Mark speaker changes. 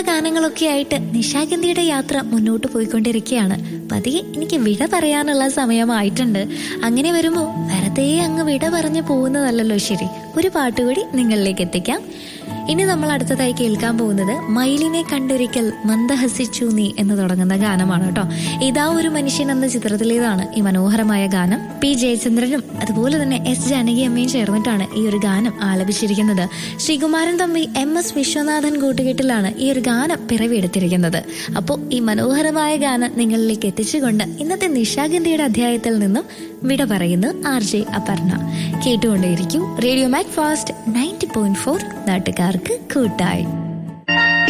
Speaker 1: ഗാനങ്ങളൊക്കെ ആയിട്ട് നിശാഗന്ധിയുടെ യാത്ര മുന്നോട്ട് പോയിക്കൊണ്ടിരിക്കുകയാണ് പതിയെ എനിക്ക് വിട പറയാനുള്ള സമയമായിട്ടുണ്ട് അങ്ങനെ വരുമ്പോൾ വെറുതെ അങ്ങ് വിട പറഞ്ഞു പോകുന്നതല്ലല്ലോ ശരി ഒരു പാട്ടുകൂടി നിങ്ങളിലേക്ക് എത്തിക്കാം ഇനി നമ്മൾ അടുത്തതായി കേൾക്കാൻ പോകുന്നത് മയിലിനെ കണ്ടൊരിക്കൽ മന്ദഹസിച്ചു നീ എന്ന് തുടങ്ങുന്ന ഗാനമാണ് കേട്ടോ ഇതാ ഒരു മനുഷ്യൻ എന്ന ചിത്രത്തിലേതാണ് ഈ മനോഹരമായ ഗാനം പി ജയചന്ദ്രനും അതുപോലെ തന്നെ എസ് ജാനകി അമ്മയും ചേർന്നിട്ടാണ് ഈ ഒരു ഗാനം ആലപിച്ചിരിക്കുന്നത് ശ്രീകുമാരൻ തമ്പി എം എസ് വിശ്വനാഥൻ കൂട്ടുകെട്ടിലാണ് ഈ ഒരു ഗാനം പിറവിയെടുത്തിരിക്കുന്നത് അപ്പോൾ ഈ മനോഹരമായ ഗാനം നിങ്ങളിലേക്ക് എത്തിച്ചുകൊണ്ട് ഇന്നത്തെ നിശാഗന്ധിയുടെ അധ്യായത്തിൽ നിന്നും വിട പറയുന്നു ആർ ജെ അപർണ കേട്ടുകൊണ്ടേയിരിക്കും radio Mac Fast ninety point four നാട്ടുകാർക്ക് കൂട്ടായി